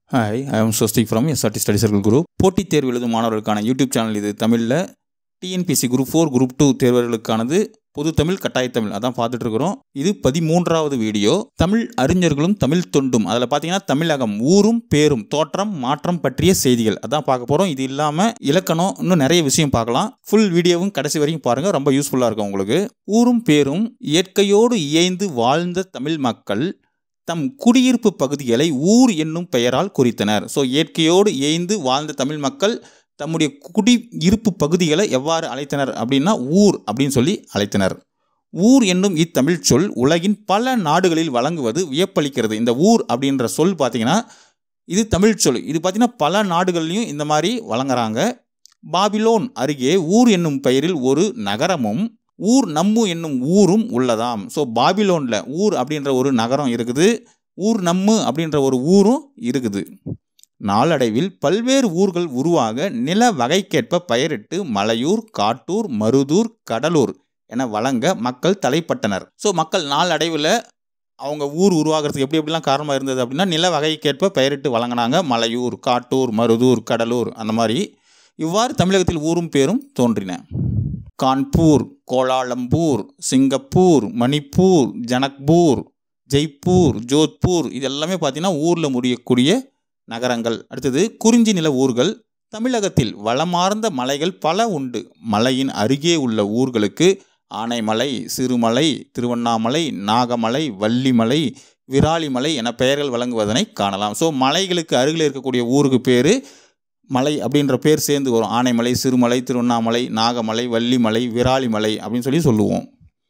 hi I am Swastik from S R T study circle group போட்டித் தேர்வு எழுதும் மாணவர்களுக்கான யூடியூப் சேனல் இது தமிழில் TNPSC group four group two தேர்வர்களுக்கானது பொது தமிழ் கட்டாய தமிழ் அதான் பார்த்துட்டு இருக்கிறோம் இது பதிமூன்றாவது வீடியோ தமிழ் அறிஞர்களும் தமிழ் தொண்டும் அதில் பார்த்தீங்கன்னா தமிழகம் ஊரும் பேரும் தோற்றம் மாற்றம் பற்றிய செய்திகள் அதான் பார்க்க போகிறோம் இது இல்லாமல் இலக்கணம் இன்னும் நிறைய விஷயம் பார்க்கலாம் ஃபுல் வீடியோவும் கடைசி வரைக்கும் பாருங்கள் ரொம்ப யூஸ்ஃபுல்லாக இருக்கும் உங்களுக்கு ஊரும் பேரும் இயற்கையோடு இயைந்து வாழ்ந்த தமிழ் மக்கள் தம் குடியிருப்பு பகுதிகளை ஊர் என்னும் பெயரால் குறித்தனர் ஸோ இயற்கையோடு இயைந்து வாழ்ந்த தமிழ் மக்கள் தம்முடைய குடியிருப்பு பகுதிகளை எவ்வாறு அழைத்தனர் அப்படின்னா ஊர் அப்படின்னு சொல்லி அழைத்தனர் ஊர் என்னும் இத்தமிழ் சொல் உலகின் பல நாடுகளில் வழங்குவது வியப்பளிக்கிறது இந்த ஊர் அப்படின்ற சொல் பார்த்தீங்கன்னா இது தமிழ் சொல் இது பார்த்தீங்கன்னா பல நாடுகள்லையும் இந்த மாதிரி வழங்குறாங்க பாபிலோன் அருகே ஊர் என்னும் பெயரில் ஒரு நகரமும் ஊர் நம்மு என்னும் ஊரும் உள்ளதாம் ஸோ பாபிலோனில் ஊர் அப்படின்ற ஒரு நகரம் இருக்குது ஊர் நம்மு அப்படின்ற ஒரு ஊரும் இருக்குது நாளடைவில் பல்வேறு ஊர்கள் உருவாக நில வகைக்கேற்ப பெயரிட்டு மலையூர் காட்டூர் மருதூர் கடலூர் என வழங்க மக்கள் தலைப்பட்டனர் ஸோ மக்கள் நாளடைவில் அவங்க ஊர் உருவாகிறதுக்கு எப்படி எப்படிலாம் காரணமாக இருந்தது அப்படின்னா நில வகைக்கேற்ப பெயரிட்டு வழங்கினாங்க மலையூர் காட்டூர் மருதூர் கடலூர் அந்த மாதிரி இவ்வாறு தமிழகத்தில் ஊரும் பேரும் தோன்றின கான்பூர் கோலாலம்பூர் சிங்கப்பூர் மணிப்பூர் ஜனக்பூர் ஜெய்ப்பூர் ஜோத்பூர் இது எல்லாமே பார்த்தீங்கன்னா ஊரில் முடியக்கூடிய நகரங்கள் அடுத்தது குறிஞ்சி நில ஊர்கள் தமிழகத்தில் வளமார்ந்த மலைகள் பல உண்டு மலையின் அருகே உள்ள ஊர்களுக்கு ஆனைமலை சிறுமலை திருவண்ணாமலை நாகமலை வள்ளிமலை விராலிமலை என பெயர்கள் வழங்குவதனை காணலாம் ஸோ மலைகளுக்கு அருகில் இருக்கக்கூடிய ஊருக்கு பேர் மலை அப்படின்ற பேர் சேர்ந்து வரும் ஆனைமலை சிறுமலை திருவண்ணாமலை நாகமலை வள்ளிமலை விராலிமலை அப்படின்னு சொல்லி சொல்லுவோம்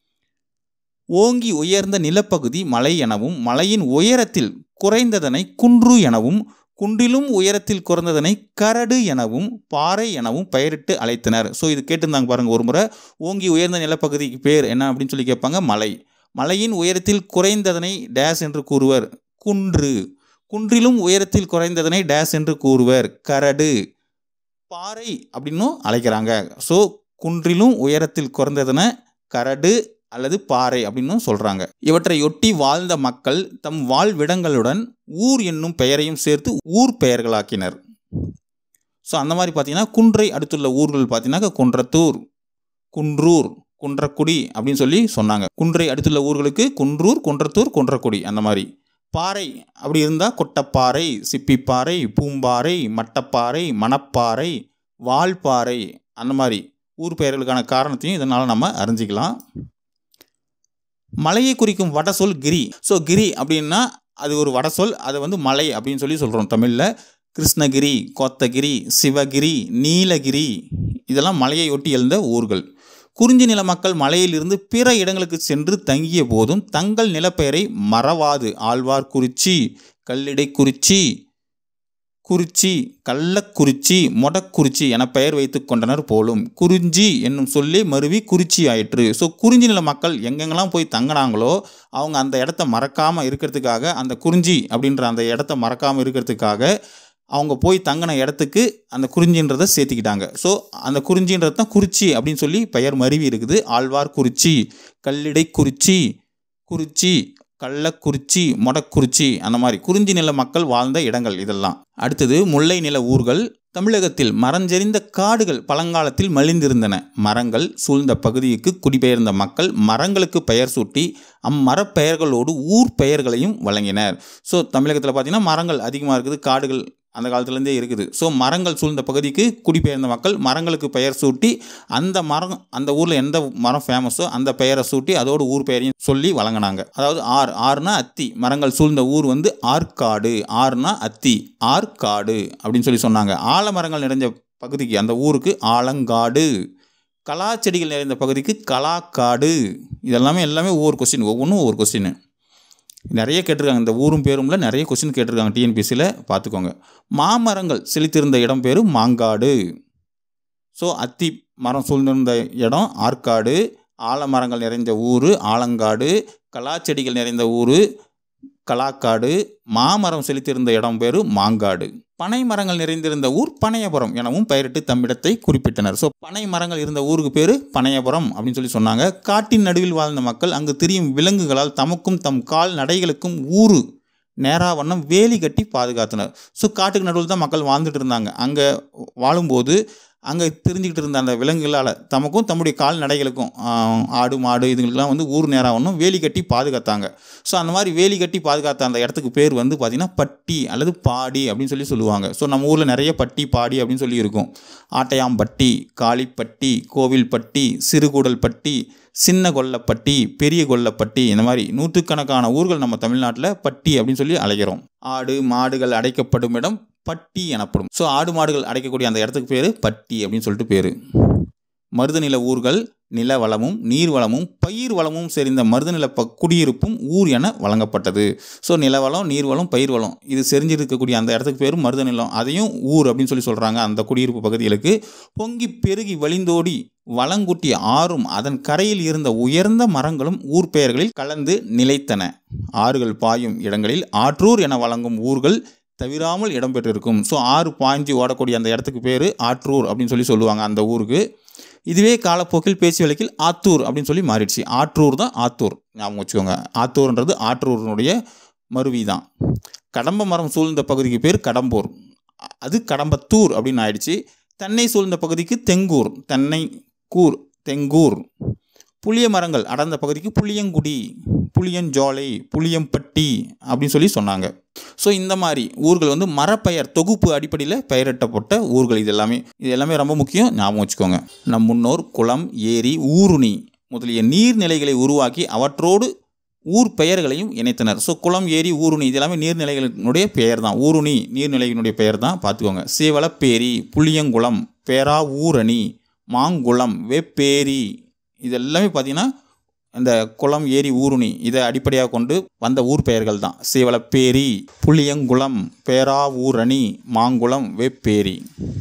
ஓங்கி உயர்ந்த நிலப்பகுதி மலை எனவும் மலையின் உயரத்தில் குறைந்ததனை குன்று எனவும் குன்றிலும் உயரத்தில் குறைந்ததனை கரடு எனவும் பாறை எனவும் பெயரிட்டு அழைத்தனர் ஸோ இது கேட்டிருந்தாங்க பாருங்கள் ஒரு முறை ஓங்கி உயர்ந்த நிலப்பகுதிக்கு பேர் என்ன அப்படின்னு சொல்லி கேட்பாங்க மலை மலையின் உயரத்தில் குறைந்ததனை டேஸ் என்று கூறுவர் குன்று குன்றிலும் உயரத்தில் குறைந்ததனை டேஸ் என்று கூறுவர் கரடு பாறை அப்படின்னும் அழைக்கிறாங்க ஸோ குன்றிலும் உயரத்தில் குறைந்ததன கரடு அல்லது பாறை அப்படின்னு சொல்கிறாங்க இவற்றையொட்டி வாழ்ந்த மக்கள் தம் வாழ்விடங்களுடன் ஊர் என்னும் பெயரையும் சேர்த்து ஊர் பெயர்களாக்கினர் ஸோ அந்த மாதிரி பார்த்தீங்கன்னா குன்றை அடுத்துள்ள ஊர்கள் பார்த்தீங்கன்னா குன்றத்தூர் குன்றூர் குன்றக்குடி அப்படின்னு சொல்லி சொன்னாங்க குன்றை அடுத்துள்ள ஊர்களுக்கு குன்றூர் குன்றத்தூர் குன்றக்குடி அந்த மாதிரி பாறை அப்படி இருந்தால் கொட்டப்பாறை சிப்பிப்பாறை பூம்பாறை மட்டப்பாறை மணப்பாறை வால்பாறை அந்த மாதிரி ஊர் பெயர்களுக்கான காரணத்தையும் இதனால் நம்ம அறிஞ்சிக்கலாம் மலையை குறிக்கும் வடசொல் கிரி ஸோ கிரி அப்படின்னா அது ஒரு வடசொல் அதை வந்து மலை அப்படின்னு சொல்லி சொல்கிறோம் தமிழில் கிருஷ்ணகிரி கோத்தகிரி சிவகிரி நீலகிரி இதெல்லாம் மலையை ஒட்டி எழுந்த ஊர்கள் குறிஞ்சி நில மக்கள் மலையிலிருந்து பிற இடங்களுக்கு சென்று தங்கிய போதும் தங்கள் நிலப்பெயரை மறவாது ஆழ்வார்குறிச்சி கல்லிடைக்குறிச்சி குறிச்சி கள்ளக்குறிச்சி மொடக்குறிச்சி என பெயர் வைத்து கொண்டனர் போலும் குறிஞ்சி என்னும் சொல்லி மருவி குறிச்சி ஆயிற்று ஸோ குறிஞ்சி நில மக்கள் எங்கெங்கெல்லாம் போய் தங்கினாங்களோ அவங்க அந்த இடத்த மறக்காமல் இருக்கிறதுக்காக அந்த குறிஞ்சி அப்படின்ற அந்த இடத்த மறக்காமல் இருக்கிறதுக்காக அவங்க போய் தங்கின இடத்துக்கு அந்த குறிஞ்சின்றதை சேர்த்துக்கிட்டாங்க ஸோ அந்த குறிஞ்சின்றது தான் குறிச்சி அப்படின்னு சொல்லி பெயர் மருவி இருக்குது ஆழ்வார் குறிச்சி கல்லிடை குறிச்சி குறிச்சி கள்ளக்குறிச்சி மொடக்குறிச்சி அந்த மாதிரி குறிஞ்சி நில மக்கள் வாழ்ந்த இடங்கள் இதெல்லாம் அடுத்தது முல்லை நில ஊர்கள் தமிழகத்தில் மரஞ்செறிந்த காடுகள் பழங்காலத்தில் மலிந்திருந்தன மரங்கள் சூழ்ந்த பகுதிக்கு குடிபெயர்ந்த மக்கள் மரங்களுக்கு பெயர் சூட்டி அம்மரப்பெயர்களோடு ஊர் பெயர்களையும் வழங்கினர் ஸோ தமிழகத்தில் பார்த்திங்கன்னா மரங்கள் அதிகமாக இருக்குது காடுகள் அந்த காலத்துலேருந்தே இருக்குது ஸோ மரங்கள் சூழ்ந்த பகுதிக்கு குடிபெயர்ந்த மக்கள் மரங்களுக்கு பெயர் சூட்டி அந்த மரம் அந்த ஊரில் எந்த மரம் ஃபேமஸோ அந்த பெயரை சூட்டி அதோட ஊர் பெயரையும் சொல்லி வழங்கினாங்க அதாவது ஆர் ஆறுனா அத்தி மரங்கள் சூழ்ந்த ஊர் வந்து ஆற்காடு ஆறுனா அத்தி ஆற்காடு அப்படின்னு சொல்லி சொன்னாங்க ஆலமரங்கள் நிறைஞ்ச பகுதிக்கு அந்த ஊருக்கு ஆலங்காடு கலா செடிகள் நிறைந்த பகுதிக்கு கலாக்காடு இதெல்லாமே எல்லாமே ஒவ்வொரு கொஸ்டின் ஒவ்வொன்றும் ஒவ்வொரு கொஸ்டின் நிறைய கேட்டிருக்காங்க இந்த ஊரும் பேரும்ல நிறைய கொஸ்டின் கேட்டிருக்காங்க டிஎன்பிசியில் பார்த்துக்கோங்க மாமரங்கள் செழித்திருந்த இடம் பேர் மாங்காடு ஸோ அத்தி மரம் சூழ்ந்திருந்த இடம் ஆற்காடு ஆலமரங்கள் நிறைந்த ஊர் ஆலங்காடு கலாச்செடிகள் நிறைந்த ஊர் கலாக்காடு மாமரம் செழித்திருந்த இடம் பேர் மாங்காடு பனை மரங்கள் நிறைந்திருந்த ஊர் பனையபுரம் எனவும் பெயரிட்டு தம்மிடத்தை குறிப்பிட்டனர் ஸோ பனை மரங்கள் இருந்த ஊருக்கு பேர் பனையபுரம் அப்படின்னு சொல்லி சொன்னாங்க காட்டின் நடுவில் வாழ்ந்த மக்கள் அங்கு திரியும் விலங்குகளால் தமக்கும் தம் கால் நடைகளுக்கும் ஊறு நேராவண்ணம் வேலி கட்டி பாதுகாத்தனர் ஸோ காட்டுக்கு நடுவில் தான் மக்கள் வாழ்ந்துட்டு இருந்தாங்க அங்கே வாழும்போது அங்கே தெரிஞ்சுக்கிட்டு இருந்த அந்த விலங்குகளால் தமக்கும் தம்முடைய கால்நடைகளுக்கும் ஆஹ், ஆடு மாடு இதுங்களுக்கெல்லாம் வந்து ஊர் நேராவண்ணம் வேலி கட்டி பாதுகாத்தாங்க ஸோ அந்த மாதிரி வேலி கட்டி பாதுகாத்த அந்த இடத்துக்கு பேர் வந்து பார்த்திங்கன்னா பட்டி அல்லது பாடி அப்படின்னு சொல்லி சொல்லுவாங்க ஸோ நம்ம ஊரில் நிறைய பட்டி பாடி அப்படின்னு சொல்லி இருக்கும் ஆட்டையாம்பட்டி காளிப்பட்டி கோவில்பட்டி சிறுகூடல்பட்டி சின்ன கொல்லப்பட்டி பெரிய கொல்லப்பட்டி இந்த மாதிரி நூற்றுக்கணக்கான ஊர்கள் நம்ம தமிழ்நாட்டில் பட்டி அப்படின்னு சொல்லி அழைக்கிறோம் ஆடு மாடுகள் அடைக்கப்படும் இடம் பட்டி எனப்படும் ஸோ ஆடு மாடுகள் அடைக்கக்கூடிய அந்த இடத்துக்கு பேர் பட்டி அப்படின்னு சொல்லிட்டு பேர் மருதநில ஊர்கள் நில வளமும் நீர் வளமும் பயிர் வளமும் செறிந்த மருதநில ப குடியிருப்பும் ஊர் என வழங்கப்பட்டது ஸோ நிலவளம் நீர்வளம் பயிர் வளம் இது செறிஞ்சிருக்கக்கூடிய அந்த இடத்துக்கு பேர் மருதநிலம் அதையும் ஊர் அப்படின்னு சொல்லி சொல்கிறாங்க அந்த குடியிருப்பு பகுதிகளுக்கு பொங்கி பெருகி வழிந்தோடி வளங்குட்டி ஆறும் அதன் கரையில் இருந்த உயர்ந்த மரங்களும் ஊர் பெயர்களில் கலந்து நிலைத்தன ஆறுகள் பாயும் இடங்களில் ஆற்றூர் என வழங்கும் ஊர்கள் தவிராமல் இடம்பெற்றிருக்கும் ஸோ ஆறு பாய்ஞ்சு ஓடக்கூடிய அந்த இடத்துக்கு பேர் ஆற்றூர் அப்படின்னு சொல்லி சொல்லுவாங்க அந்த ஊருக்கு இதுவே காலப்போக்கில் பேச்சு வழக்கில் ஆத்தூர் அப்படின்னு சொல்லி மாறிடுச்சு ஆற்றூர் தான் ஆத்தூர் ஞாபகம் வச்சுக்கோங்க ஆத்தூர்ன்றது ஆற்றூரினுடைய மருவி தான் கடம்ப மரம் சூழ்ந்த பகுதிக்கு பேர் கடம்பூர் அது கடம்பத்தூர் அப்படின்னு ஆயிடுச்சு தென்னை சூழ்ந்த பகுதிக்கு தெங்கூர் தென்னை கூர் தெங்கூர் புளிய மரங்கள் அடர்ந்த பகுதிக்கு புளியங்குடி புளியஞ்சோலை புளியம்பட்டி அப்படின்னு சொல்லி சொன்னாங்க ஸோ இந்த மாதிரி ஊர்கள் வந்து மரப்பெயர் தொகுப்பு அடிப்படையில் பெயரிட்டப்பட்ட ஊர்கள் இது எல்லாமே இது எல்லாமே ரொம்ப முக்கியம் ஞாபகம் வச்சுக்கோங்க நம் முன்னோர் குளம் ஏரி ஊருணி முதலிய நீர்நிலைகளை உருவாக்கி அவற்றோடு ஊர் பெயர்களையும் இணைத்தனர் ஸோ குளம் ஏரி ஊருணி இது எல்லாமே நீர்நிலைகளினுடைய பெயர் தான் ஊருணி நீர்நிலையினுடைய பெயர் தான் பார்த்துக்கோங்க சேவலப்பேரி புளியங்குளம் பேரா ஊரணி மாங்குளம் வெப்பேரி இது எல்லாமே பார்த்தீங்கன்னா இந்த குளம் ஏரி ஊருணி இதை அடிப்படையாக கொண்டு வந்த ஊர் பெயர்கள் தான் சேவலப்பேரி புளியங்குளம் பேரா ஊரணி மாங்குளம் வெப்பேரி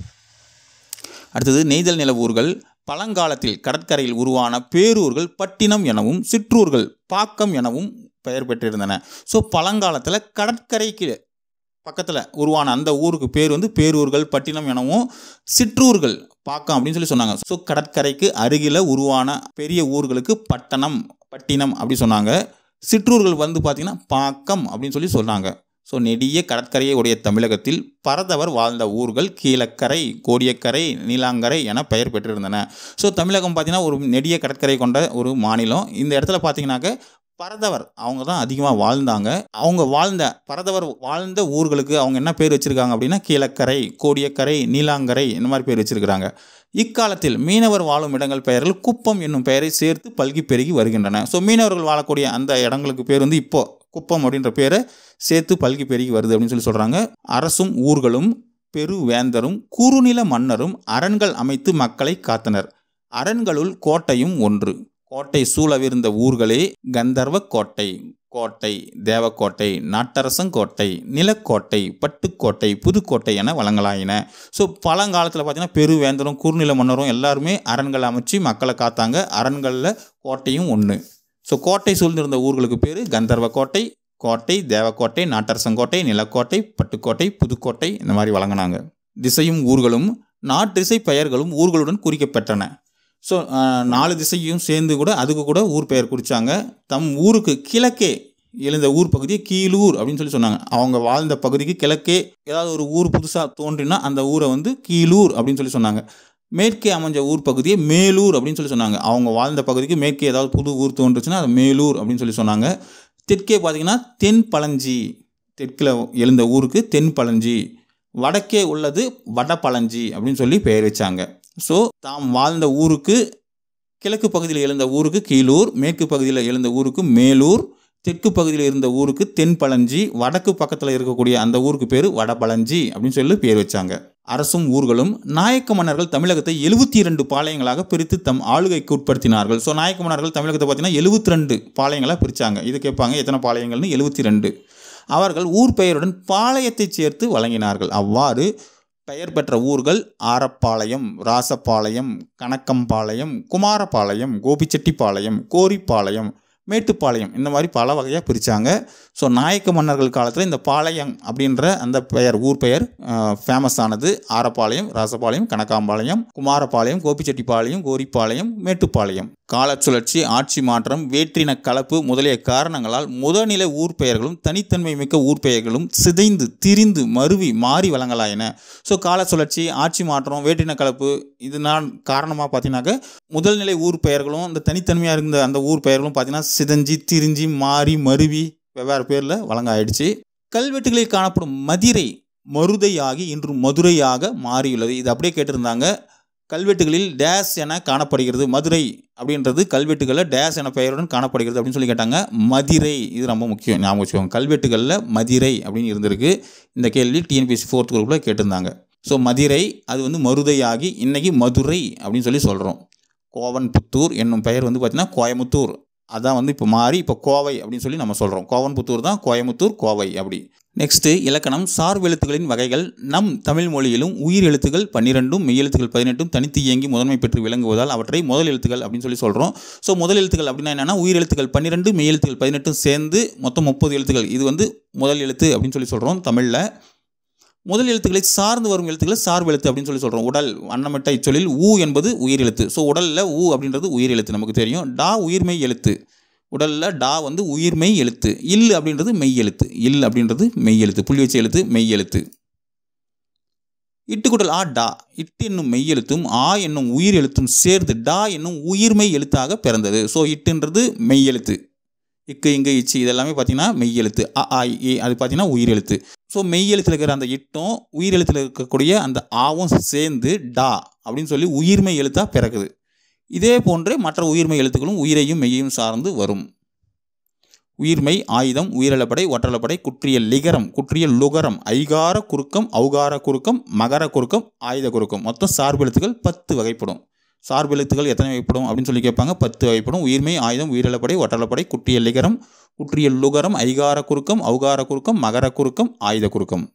அடுத்தது நெய்தல் நில ஊர்கள் பழங்காலத்தில் கடற்கரையில் உருவான பேரூர்கள் பட்டினம் எனவும் சிற்றூர்கள் பாக்கம் எனவும் பெயர் பெற்றிருந்தன ஸோ பழங்காலத்தில் கடற்கரைக்கு பக்கத்தில் உருவான அந்த ஊருக்கு பேர் வந்து பேரூர்கள் பட்டினம் எனவும் சிற்றூர்கள் பாக்கம் அப்படின்னு சொல்லி சொன்னாங்க ஸோ கடற்கரைக்கு அருகில் உருவான பெரிய ஊர்களுக்கு பட்டணம் பட்டினம் அப்படி சொன்னாங்க சிற்றூர்கள் வந்து பார்த்திங்கன்னா பாக்கம் அப்படின்னு சொல்லி சொன்னாங்க ஸோ நெடிய கடற்கரையை உடைய தமிழகத்தில் பரதவர் வாழ்ந்த ஊர்கள் கீழக்கரை கோடியக்கரை நீலாங்கரை என பெயர் பெற்றிருந்தன ஸோ தமிழகம் பார்த்திங்கன்னா ஒரு நெடிய கடற்கரை கொண்ட ஒரு மாநிலம் இந்த இடத்துல பார்த்தீங்கன்னாக்க பரதவர் அவங்க தான் அதிகமாக வாழ்ந்தாங்க அவங்க வாழ்ந்த பரதவர் வாழ்ந்த ஊர்களுக்கு அவங்க என்ன பேர் வச்சுருக்காங்க அப்படின்னா கீழக்கரை கோடியக்கரை நீலாங்கரை இந்த மாதிரி பேர் வச்சுருக்கிறாங்க இக்காலத்தில் மீனவர் வாழும் இடங்கள் பெயர்கள் குப்பம் என்னும் பெயரை சேர்த்து பல்கி பெருகி வருகின்றன ஸோ மீனவர்கள் வாழக்கூடிய அந்த இடங்களுக்கு பேர் வந்து இப்போ குப்பம் அப்படின்ற பேரை சேர்த்து பல்கி பெருகி வருது அப்படின்னு சொல்லி சொல்கிறாங்க அரசும் ஊர்களும் பெருவேந்தரும் குறுநில மன்னரும் அரண்கள் அமைத்து மக்களை காத்தனர் அரண்களுள் கோட்டையும் ஒன்று கோட்டை சூழவிருந்த ஊர்களே கந்தர்வ கோட்டை கோட்டை தேவக்கோட்டை நாட்டரசங்கோட்டை நிலக்கோட்டை பட்டுக்கோட்டை புதுக்கோட்டை என வழங்கலாயின ஸோ பழங்காலத்தில் பார்த்தீங்கன்னா பெருவேந்தரும் குறுநில மன்னரும் எல்லாருமே அரண்கள் அமைச்சு மக்களை காத்தாங்க அரண்களில் கோட்டையும் ஒன்று ஸோ கோட்டை சூழ்ந்திருந்த ஊர்களுக்கு பேர் கந்தர்வ கோட்டை கோட்டை தேவக்கோட்டை நாட்டரசங்கோட்டை நிலக்கோட்டை பட்டுக்கோட்டை புதுக்கோட்டை இந்த மாதிரி வழங்கினாங்க திசையும் ஊர்களும் நாட்டிசை பெயர்களும் ஊர்களுடன் குறிக்கப்பெற்றன ஸோ நாலு திசையும் சேர்ந்து கூட அதுக்கு கூட ஊர் பெயர் குறித்தாங்க தம் ஊருக்கு கிழக்கே எழுந்த ஊர் பகுதியை கீழூர் அப்படின்னு சொல்லி சொன்னாங்க அவங்க வாழ்ந்த பகுதிக்கு கிழக்கே ஏதாவது ஒரு ஊர் புதுசாக தோன்றினா அந்த ஊரை வந்து கீழூர் அப்படின்னு சொல்லி சொன்னாங்க மேற்கே அமைஞ்ச ஊர் பகுதியை மேலூர் அப்படின்னு சொல்லி சொன்னாங்க அவங்க வாழ்ந்த பகுதிக்கு மேற்கே ஏதாவது புது ஊர் தோன்றுச்சுன்னா அது மேலூர் அப்படின்னு சொல்லி சொன்னாங்க தெற்கே பார்த்தீங்கன்னா தென் பழஞ்சி தெற்கில் எழுந்த ஊருக்கு தென் பழஞ்சி வடக்கே உள்ளது வடபழஞ்சி அப்படின்னு சொல்லி பெயர் வச்சாங்க ஸோ தாம் வாழ்ந்த ஊருக்கு கிழக்கு பகுதியில் எழுந்த ஊருக்கு கீழூர் மேற்கு பகுதியில் எழுந்த ஊருக்கு மேலூர் தெற்கு பகுதியில் இருந்த ஊருக்கு தென் பழஞ்சி வடக்கு பக்கத்தில் இருக்கக்கூடிய அந்த ஊருக்கு பேர் வடபழஞ்சி அப்படின்னு சொல்லி பேர் வச்சாங்க அரசும் ஊர்களும் நாயக்க மன்னர்கள் தமிழகத்தை எழுபத்தி இரண்டு பாளையங்களாக பிரித்து தம் ஆளுகைக்கு உட்படுத்தினார்கள் ஸோ நாயக்க மன்னர்கள் தமிழகத்தை பார்த்தீங்கன்னா எழுபத்தி ரெண்டு பாளையங்களாக பிரித்தாங்க இது கேட்பாங்க எத்தனை பாளையங்கள்னு எழுபத்தி ரெண்டு அவர்கள் ஊர் பெயருடன் பாளையத்தை சேர்த்து வழங்கினார்கள் அவ்வாறு பெயர் பெற்ற ஊர்கள் ஆரப்பாளையம் ராசப்பாளையம் கணக்கம்பாளையம் குமாரபாளையம் கோபிச்செட்டிப்பாளையம் கோரிப்பாளையம் மேட்டுப்பாளையம் இந்த மாதிரி பல வகையாக பிரித்தாங்க ஸோ நாயக்க மன்னர்கள் காலத்தில் இந்த பாளையம் அப்படின்ற அந்த பெயர் ஊர் பெயர் ஃபேமஸ் ஆனது ஆரப்பாளையம் ராசபாளையம் கணக்காம்பாளையம் குமாரபாளையம் கோபிச்செட்டிப்பாளையம் கோரிப்பாளையம் மேட்டுப்பாளையம் கால சுழற்சி ஆட்சி மாற்றம் வேற்றின கலப்பு முதலிய காரணங்களால் முதநிலை ஊர் பெயர்களும் தனித்தன்மை மிக்க ஊர் பெயர்களும் சிதைந்து திரிந்து மருவி மாறி வழங்கலாயின ஸோ கால சுழற்சி ஆட்சி மாற்றம் வேற்றின கலப்பு இது நான் காரணமாக பார்த்தீங்கன்னாக்க முதல்நிலை ஊர் பெயர்களும் இந்த தனித்தன்மையாக இருந்த அந்த ஊர் பெயர்களும் பார்த்தீங்கன்னா சிதைஞ்சி திரிஞ்சி மாறி மருவி வெவ்வேறு பேரில் வழங்க ஆயிடுச்சு கல்வெட்டுகளில் காணப்படும் மதிரை மருதையாகி இன்று மதுரையாக மாறியுள்ளது இது அப்படியே கேட்டிருந்தாங்க கல்வெட்டுகளில் டேஸ் என காணப்படுகிறது மதுரை அப்படின்றது கல்வெட்டுகளில் டேஸ் என பெயருடன் காணப்படுகிறது அப்படின்னு சொல்லி கேட்டாங்க மதிரை இது ரொம்ப முக்கியம் ஞாபகம் வச்சுக்கோங்க கல்வெட்டுகளில் மதிரை அப்படின்னு இருந்திருக்கு இந்த கேள்வி டிஎன்பிஎஸ்சி ஃபோர்த் குரூப்பில் கேட்டிருந்தாங்க ஸோ மதிரை அது வந்து மருதையாகி இன்னைக்கு மதுரை அப்படின்னு சொல்லி சொல்கிறோம் கோவன்புத்தூர் என்னும் பெயர் வந்து பார்த்திங்கன்னா கோயமுத்தூர் அதான் வந்து இப்போ மாறி இப்போ கோவை அப்படின்னு சொல்லி நம்ம சொல்கிறோம் கோவன்புத்தூர் தான் கோயமுத்தூர் கோவை அப்படி நெக்ஸ்ட்டு இலக்கணம் சார்பெழுத்துகளின் வகைகள் நம் தமிழ் மொழியிலும் உயிர் எழுத்துக்கள் பன்னிரெண்டும் மெய்யெழுத்துக்கள் பதினெட்டும் தனித்து இயங்கி முதன்மை பெற்று விளங்குவதால் அவற்றை முதல் எழுத்துக்கள் அப்படின்னு சொல்லி சொல்கிறோம் ஸோ முதல் எழுத்துக்கள் அப்படின்னா என்னென்னா உயிர் எழுத்துக்கள் பன்னிரெண்டு மெய்யெழுத்துக்கள் பதினெட்டும் சேர்ந்து மொத்தம் முப்பது எழுத்துக்கள் இது வந்து முதல் எழுத்து அப்படின்னு சொல்லி சொல்கிறோம் தமிழில் முதல் எழுத்துக்களை சார்ந்து வரும் எழுத்துக்களை சார்பு எழுத்து அப்படின்னு சொல்லி சொல்கிறோம் உடல் அன்னமிட்ட இச்சொல்லில் ஊ என்பது உயிர் எழுத்து ஸோ உடலில் ஊ அப்படின்றது உயிர் எழுத்து நமக்கு தெரியும் டா உயிர்மெய் எழுத்து உடலில் டா வந்து உயிர்மெய் எழுத்து இல் அப்படின்றது மெய் எழுத்து இல் அப்படின்றது மெய் எழுத்து புள்ளி வச்ச எழுத்து மெய் எழுத்து இட்டுக்குடல் ஆ டா இட்டு என்னும் மெய் எழுத்தும் ஆ என்னும் உயிர் எழுத்தும் சேர்ந்து டா என்னும் உயிர்மெய் எழுத்தாக பிறந்தது ஸோ இட்டுன்றது மெய் எழுத்து இக்கு இங்கு இச்சு இதெல்லாமே பார்த்தீங்கன்னா மெய் எழுத்து அ ஆ ஏ அது பார்த்தீங்கன்னா உயிர் எழுத்து ஸோ மெய் எழுத்தில் இருக்கிற அந்த இட்டும் உயிர் எழுத்தில் இருக்கக்கூடிய அந்த ஆவும் சேர்ந்து டா அப்படின்னு சொல்லி உயிர்மெய் எழுத்தாக பிறக்குது இதே போன்றே மற்ற உயிர்மெய் எழுத்துக்களும் உயிரையும் மெய்யையும் சார்ந்து வரும் உயிர்மெய் ஆயுதம் உயிரிழப்படை ஒற்றலப்படை குற்றிய லிகரம் குற்றிய லுகரம் ஐகார குறுக்கம் ஔகார குறுக்கம் மகர குறுக்கம் ஆயுத குறுக்கம் மொத்தம் சார்பெழுத்துக்கள் பத்து வகைப்படும் சார்பெழுத்துக்கள் எத்தனை வகைப்படும் அப்படின்னு சொல்லி கேட்பாங்க பத்து வகைப்படும் உயிர்மெய் ஆயுதம் உயிரிழப்படை ஒற்றலப்படை குற்றிய லிகரம் குற்றிய லுகரம் ஐகார குறுக்கம் ஔகார குறுக்கம் மகர குறுக்கம் ஆயுத குறுக்கம்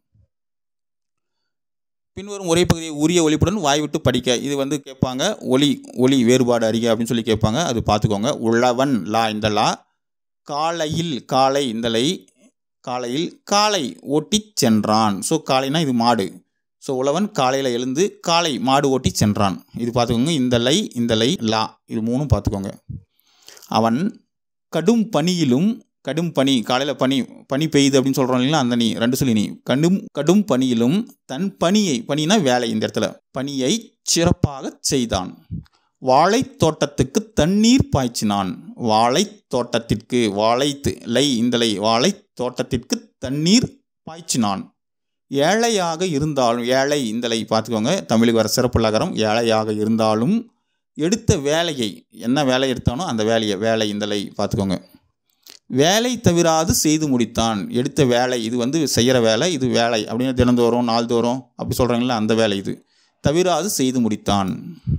பின்வரும் ஒரே பகுதியை உரிய ஒலிப்புடன் வாய் விட்டு படிக்க இது வந்து கேட்பாங்க ஒலி ஒலி வேறுபாடு அறிக அப்படின்னு சொல்லி கேட்பாங்க அது பார்த்துக்கோங்க உழவன் லா இந்த லா காலையில் காலை இந்த லை காலையில் காலை ஓட்டிச் சென்றான் ஸோ காலைனா இது மாடு ஸோ உழவன் காலையில் எழுந்து காலை மாடு ஓட்டி சென்றான் இது பார்த்துக்கோங்க இந்த லை இந்த லை லா இது மூணும் பார்த்துக்கோங்க அவன் கடும் பனியிலும் கடும் பனி காலையில் பனி பனி பெய்யுது அப்படின்னு சொல்கிறோம் இல்லைங்களா அந்த நீ ரெண்டு சொல்லி நீ கடும் கடும் பனியிலும் தன் பணியை பணினா வேலை இந்த இடத்துல பணியை சிறப்பாக செய்தான் வாழைத் தோட்டத்துக்கு தண்ணீர் பாய்ச்சினான் வாழைத் தோட்டத்திற்கு வாழைத்து லை இந்த லை வாழைத் தோட்டத்திற்கு தண்ணீர் பாய்ச்சினான் ஏழையாக இருந்தாலும் ஏழை இந்த லை பார்த்துக்கோங்க தமிழுக்கு வர சிறப்பு லகரம் ஏழையாக இருந்தாலும் எடுத்த வேலையை என்ன வேலை எடுத்தானோ அந்த வேலையை வேலை இந்த லை பார்த்துக்கோங்க வேலை தவிராது செய்து முடித்தான் எடுத்த வேலை இது வந்து செய்கிற வேலை இது வேலை அப்படின்னு தினந்தோறும் நாள்தோறும் அப்படி சொல்கிறாங்களா அந்த வேலை இது தவிராது செய்து முடித்தான்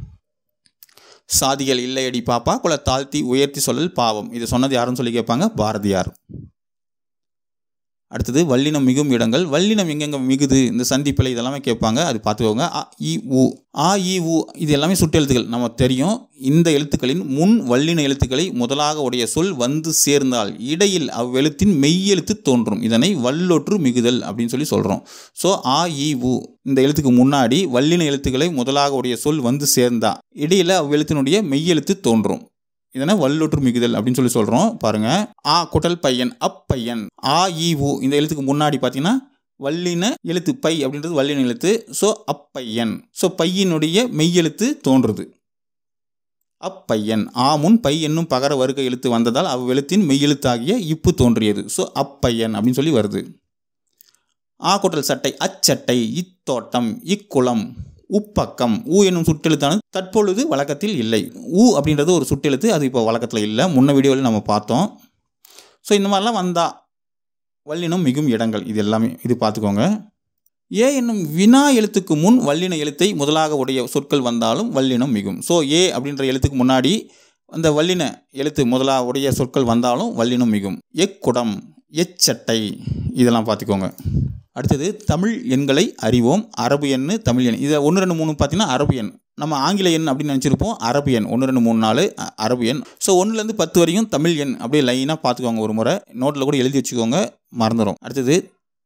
சாதிகள் இல்லையடி பாப்பா குல தாழ்த்தி உயர்த்தி சொல்லல் பாவம் இது சொன்னது யாருன்னு சொல்லி கேட்பாங்க பாரதியார் அடுத்தது வல்லினம் மிகும் இடங்கள் வல்லினம் எங்கெங்க மிகுது இந்த சந்திப்பில் இதெல்லாமே கேட்பாங்க அது பார்த்துக்கோங்க அ இ உ ஆ இ உ இது எல்லாமே சுட்டெழுத்துக்கள் நம்ம தெரியும் இந்த எழுத்துக்களின் முன் வல்லின எழுத்துக்களை முதலாக உடைய சொல் வந்து சேர்ந்தால் இடையில் அவ்வெழுத்தின் மெய்யெழுத்து தோன்றும் இதனை வல்லொற்று மிகுதல் அப்படின்னு சொல்லி சொல்கிறோம் ஸோ ஆ இ உ இந்த எழுத்துக்கு முன்னாடி வல்லின எழுத்துக்களை முதலாக உடைய சொல் வந்து சேர்ந்தா இடையில் அவ்வெழுத்தினுடைய மெய்யெழுத்து தோன்றும் இதனை வல்லொற்று மிகுதல் அப்படின்னு சொல்லி சொல்கிறோம் பாருங்கள் ஆ குட்டல் பையன் அப் பையன் ஆ இ உ இந்த எழுத்துக்கு முன்னாடி பார்த்தீங்கன்னா வல்லின எழுத்து பை அப்படின்றது வல்லின எழுத்து ஸோ அப்பையன் ஸோ பையனுடைய மெய்யெழுத்து தோன்றுது அப்பையன் ஆமுன் பை என்னும் பகர வருக எழுத்து வந்ததால் அவ்வெழுத்தின் மெய்யெழுத்தாகிய இப்பு தோன்றியது ஸோ அப்பையன் அப்படின்னு சொல்லி வருது ஆ குட்டல் சட்டை அச்சட்டை இத்தோட்டம் இக்குளம் உப்பக்கம் ஊ என்னும் சுட்டெழுத்தானது தற்பொழுது வழக்கத்தில் இல்லை ஊ அப்படின்றது ஒரு சுட்டெழுத்து அது இப்போ வழக்கத்தில் இல்லை முன்ன வீடியோவில் நம்ம பார்த்தோம் ஸோ இந்த மாதிரிலாம் வந்தா வல்லினம் மிகும் இடங்கள் இது எல்லாமே இது பார்த்துக்கோங்க ஏ என்னும் வினா எழுத்துக்கு முன் வல்லின எழுத்தை முதலாக உடைய சொற்கள் வந்தாலும் வல்லினம் மிகும் ஸோ ஏ அப்படின்ற எழுத்துக்கு முன்னாடி அந்த வல்லின எழுத்து முதலாக உடைய சொற்கள் வந்தாலும் வல்லினம் மிகும் எக்குடம் எச்சட்டை இதெல்லாம் பார்த்துக்கோங்க அடுத்தது தமிழ் எண்களை அறிவோம் அரபு எண் தமிழ் எண் இதை ஒன்று ரெண்டு மூணு பார்த்தீங்கன்னா அரபு எண் நம்ம ஆங்கில எண் அப்படின்னு நினச்சிருப்போம் அரபு எண் ஒன்று ரெண்டு மூணு நாலு அ- அரபு எண் ஸோ ஒன்றுலேருந்து பத்து வரையும் தமிழ் எண் அப்படியே லைனாக பார்த்துக்கோங்க ஒரு முறை நோட்டில் கூட எழுதி வச்சுக்கோங்க மறந்துடும் அடுத்தது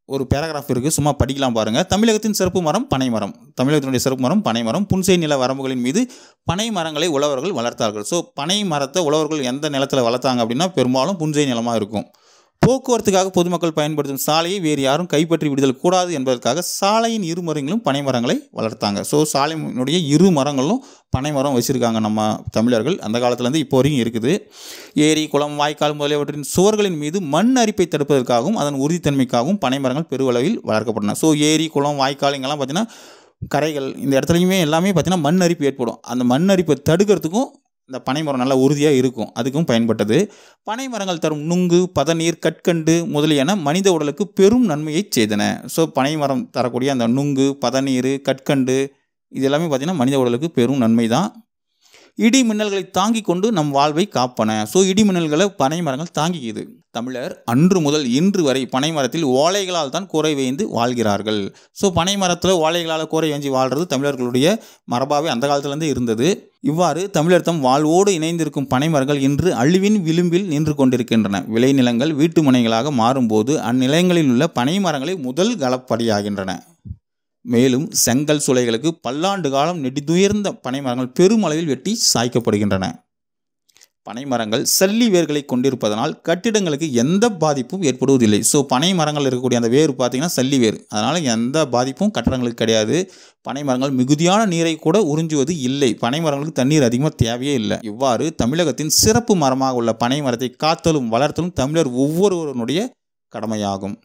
ஒரு பேராகிராஃப் இருக்குது சும்மா படிக்கலாம் பாருங்கள் தமிழகத்தின் சிறப்பு மரம் பனை மரம் தமிழகத்தினுடைய சிறப்பு மரம் பனை மரம் புன்செய் நில வரம்புகளின் மீது பனை மரங்களை உழவர்கள் வளர்த்தார்கள் ஸோ பனை மரத்தை உழவர்கள் எந்த நிலத்தில் வளர்த்தாங்க அப்படின்னா பெரும்பாலும் புன்செய் நிலமாக இருக்கும் போக்குவரத்துக்காக பொதுமக்கள் பயன்படுத்தும் சாலையை வேறு யாரும் கைப்பற்றி விடுதல் கூடாது என்பதற்காக சாலையின் இரு மரங்களும் பனை மரங்களை வளர்த்தாங்க ஸோ சாலையினுடைய இரு மரங்களும் பனை மரம் வச்சுருக்காங்க நம்ம தமிழர்கள் அந்த காலத்துலேருந்து இப்போ வரைக்கும் இருக்குது ஏரி குளம் வாய்க்கால் முதலியவற்றின் சுவர்களின் மீது மண் அரிப்பை தடுப்பதற்காகவும் அதன் உறுதித்தன்மைக்காகவும் பனை மரங்கள் பெருவளவில் வளர்க்கப்பட்டன ஸோ ஏரி குளம் வாய்க்கால் இங்கெல்லாம் பார்த்தீங்கன்னா கரைகள் இந்த இடத்துலையுமே எல்லாமே பார்த்தீங்கன்னா மண் அரிப்பு ஏற்படும் அந்த மண் அரிப்பை தடுக்கிறதுக்கும் இந்த பனை மரம் நல்லா உறுதியாக இருக்கும் அதுக்கும் பயன்பட்டது பனை மரங்கள் தரும் நுங்கு பதநீர் கற்கண்டு முதலியன மனித உடலுக்கு பெரும் நன்மையை செய்தன ஸோ பனை மரம் தரக்கூடிய அந்த நுங்கு பதநீர் கற்கண்டு இது எல்லாமே பார்த்திங்கன்னா மனித உடலுக்கு பெரும் நன்மை தான் இடி மின்னல்களை தாங்கி கொண்டு நம் வாழ்வை காப்பன ஸோ இடி மின்னல்களை பனை மரங்கள் தாங்கிக்குது தமிழர் அன்று முதல் இன்று வரை பனை மரத்தில் ஓலைகளால் தான் கூரை வேய்ந்து வாழ்கிறார்கள் ஸோ பனை மரத்தில் ஓலைகளால் கூரை வேஞ்சி வாழ்கிறது தமிழர்களுடைய மரபாவே அந்த காலத்துலேருந்து இருந்தது இவ்வாறு தமிழர் தம் வாழ்வோடு இணைந்திருக்கும் பனை மரங்கள் இன்று அழிவின் விளிம்பில் நின்று கொண்டிருக்கின்றன விளைநிலங்கள் வீட்டு முனைகளாக மாறும்போது அந்நிலங்களில் உள்ள பனை மரங்களை முதல் கலப்படியாகின்றன மேலும் செங்கல் சுளைகளுக்கு பல்லாண்டு காலம் நெடிதுயர்ந்த பனைமரங்கள் பெருமளவில் வெட்டி சாய்க்கப்படுகின்றன பனைமரங்கள் சல்லி வேர்களை கொண்டிருப்பதனால் கட்டிடங்களுக்கு எந்த பாதிப்பும் ஏற்படுவதில்லை ஸோ பனை மரங்கள் இருக்கக்கூடிய அந்த வேர் பார்த்திங்கன்னா சல்லி வேர் அதனால் எந்த பாதிப்பும் கட்டடங்களுக்கு கிடையாது பனை மரங்கள் மிகுதியான நீரை கூட உறிஞ்சுவது இல்லை பனை மரங்களுக்கு தண்ணீர் அதிகமாக தேவையே இல்லை இவ்வாறு தமிழகத்தின் சிறப்பு மரமாக உள்ள பனை மரத்தை காத்தலும் வளர்த்தலும் தமிழர் ஒவ்வொருவருடைய கடமையாகும்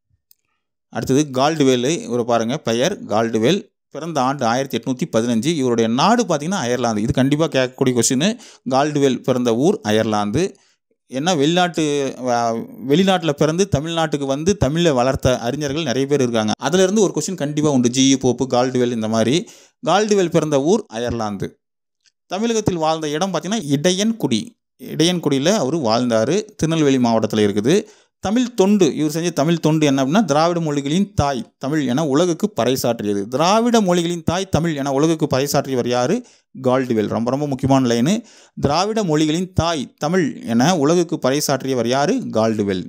அடுத்தது கால்டுவேல் இவரை பாருங்கள் பெயர் கால்டுவேல் பிறந்த ஆண்டு ஆயிரத்தி எட்நூற்றி பதினஞ்சு இவருடைய நாடு பார்த்திங்கன்னா அயர்லாந்து இது கண்டிப்பாக கேட்கக்கூடிய கொஸ்டின் கால்டுவேல் பிறந்த ஊர் அயர்லாந்து ஏன்னா வெளிநாட்டு வெளிநாட்டில் பிறந்து தமிழ்நாட்டுக்கு வந்து தமிழை வளர்த்த அறிஞர்கள் நிறைய பேர் இருக்காங்க அதிலிருந்து ஒரு கொஸ்டின் கண்டிப்பாக உண்டு ஜிஇ போப்பு கால்டுவேல் இந்த மாதிரி கால்டுவேல் பிறந்த ஊர் அயர்லாந்து தமிழகத்தில் வாழ்ந்த இடம் பார்த்திங்கன்னா இடையன்குடி இடையன்குடியில் அவர் வாழ்ந்தார் திருநெல்வேலி மாவட்டத்தில் இருக்குது தமிழ் தொண்டு இவர் செஞ்ச தமிழ் தொண்டு என்ன அப்படின்னா திராவிட மொழிகளின் தாய் தமிழ் என உலகுக்கு பறைசாற்றியது திராவிட மொழிகளின் தாய் தமிழ் என உலகுக்கு பறைசாற்றியவர் யார் கால்டுவெல் ரொம்ப ரொம்ப முக்கியமான லைனு திராவிட மொழிகளின் தாய் தமிழ் என உலகுக்கு பறைசாற்றியவர் யார் கால்டுவெல்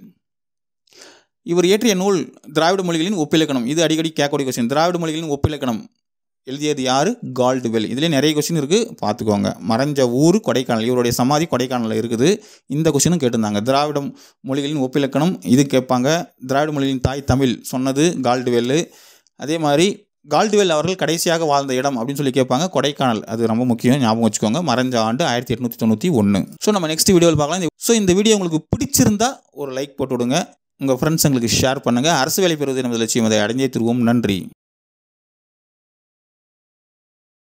இவர் இயற்றிய நூல் திராவிட மொழிகளின் ஒப்பிலக்கணம் இது அடிக்கடி கேட்கக்கூடிய கொஸ்டின் திராவிட மொழிகளின் ஒப்பிலக்கணம் எழுதியது யார் கால்டுவெல் இதில் நிறைய கொஸ்டின் இருக்குது பார்த்துக்கோங்க மறைஞ்ச ஊர் கொடைக்கானல் இவருடைய சமாதி கொடைக்கானலில் இருக்குது இந்த கொஸ்டினும் கேட்டிருந்தாங்க திராவிட மொழிகளின் ஒப்பிலக்கணம் இது கேட்பாங்க திராவிட மொழிகளின் தாய் தமிழ் சொன்னது கால்டுவெல் அதே மாதிரி கால்டுவெல் அவர்கள் கடைசியாக வாழ்ந்த இடம் அப்படின்னு சொல்லி கேட்பாங்க கொடைக்கானல் அது ரொம்ப முக்கியம் ஞாபகம் வச்சுக்கோங்க மறைஞ்ச ஆண்டு ஆயிரத்தி எட்நூற்றி தொண்ணூற்றி ஒன்று ஸோ நம்ம நெக்ஸ்ட் வீடியோவில் பார்க்கலாம் ஸோ இந்த வீடியோ உங்களுக்கு பிடிச்சிருந்தா ஒரு லைக் போட்டு விடுங்க உங்கள் ஃப்ரெண்ட்ஸுங்களுக்கு ஷேர் பண்ணுங்கள் அரசு வேலை பெறுவது நமது லட்சியம் அதை அடைஞ்சே திருவோம் நன்றி